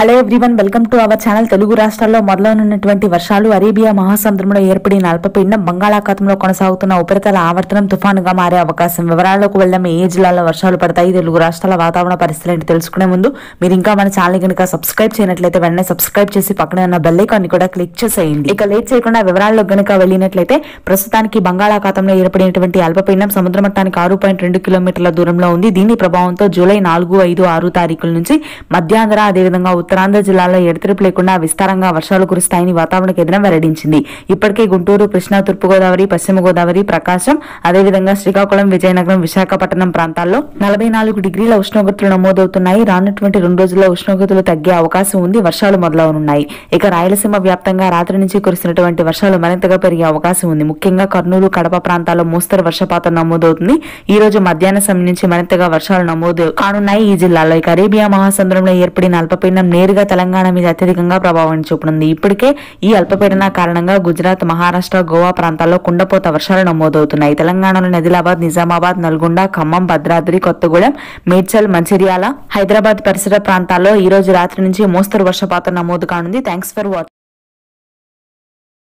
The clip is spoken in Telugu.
hello everyone welcome to our channel Telugu రాష్ట్రాల్లో మొదలైనటువంటి వర్షాలు అరేబియా మహాసముద్రంలో ఏర్పడిన అల్పపీడనం బంగాళాఖాతంలో కొనసాగుతున్న ఉపరితల ఆవర్తనం తుఫానుగా మారే అవకాశం వివరాల్లోకి వెళ్దాం ఏ జిల్లాలో వర్షాలు పడతాయి తెలుగు రాష్ట్రాల వాతావరణ పరిస్థితులు ఏంటి తెలుసుకునే ముందు మీరు ఇంకా మన ఛానల్ కనుక సబ్స్క్రైబ్ చేయనట్లయితే వెంటనే సబ్స్క్రైబ్ చేసి పక్కనే ఉన్న బెల్ ఐకాన్ కూడా క్లిక్ చేసేయండి ఇక లేట్ చేయకుండా వివరాల్లో గనుక వెళ్ళినట్లయితే ప్రస్తుతానికి బంగాళాఖాతంలో ఏర్పడినటువంటి అల్పపీడనం సముద్ర మట్టానికి ఆరు పాయింట్ రెండు కిలోమీటర్ల దూరంలో ఉంది దీని ప్రభావంతో జూలై నాలుగు ఐదు ఆరు తారీఖుల నుంచి మధ్యాంధ్ర అదేవిధంగా ఉత్తరాంధ్ర జిల్లాలో ఎడతెరిపి లేకుండా విస్తారంగా వర్షాలు కురుస్తాయని వాతావరణ కేంద్రం వెల్లడించింది ఇప్పటికే గుంటూరు కృష్ణా తూర్పుగోదావరి పశ్చిమ గోదావరి ప్రకాశం అదేవిధంగా శ్రీకాకుళం విజయనగరం విశాఖపట్నం ప్రాంతాల్లో నలభై నాలుగు డిగ్రీల ఉష్ణోగ్రతలు నమోదవుతున్నాయి రానున్నటువంటి రెండు రోజుల్లో ఉష్ణోగ్రతలు తగ్గే అవకాశం ఉంది వర్షాలు మొదలవనున్నాయి ఇక రాయలసీమ వ్యాప్తంగా రాత్రి నుంచి కురిసినటువంటి వర్షాలు మరింతగా పెరిగే అవకాశం ఉంది ముఖ్యంగా కర్నూలు కడప ప్రాంతాల్లో మోస్తరు వర్షపాతం నమోదవుతుంది ఈ రోజు మధ్యాహ్న సమయం నుంచి మరింతగా వర్షాలు నమోదు కానున్నాయి ఈ జిల్లాలో ఇక అరేబియా మహాసముద్రంలో ఏర్పడిన అల్పపీడనం నేరుగా తెలంగాణ మీద అత్యధికంగా ప్రభావం చూపనుంది ఇప్పటికే ఈ అల్పపీడన కారణంగా గుజరాత్ మహారాష్ట్ర గోవా ప్రాంతాల్లో కుండపోత వర్షాలు నమోదవుతున్నాయి తెలంగాణలోని ఆదిలాబాద్ నిజామాబాద్ నల్గొండ ఖమ్మం భద్రాద్రి కొత్తగూడెం మేడ్చల్ మంచిర్యాల హైదరాబాద్ పరిసర ప్రాంతాల్లో ఈ రోజు రాత్రి నుంచి మోస్తరు వర్షపాతం నమోదు కానుంది థ్యాంక్స్ ఫర్ వాచింగ్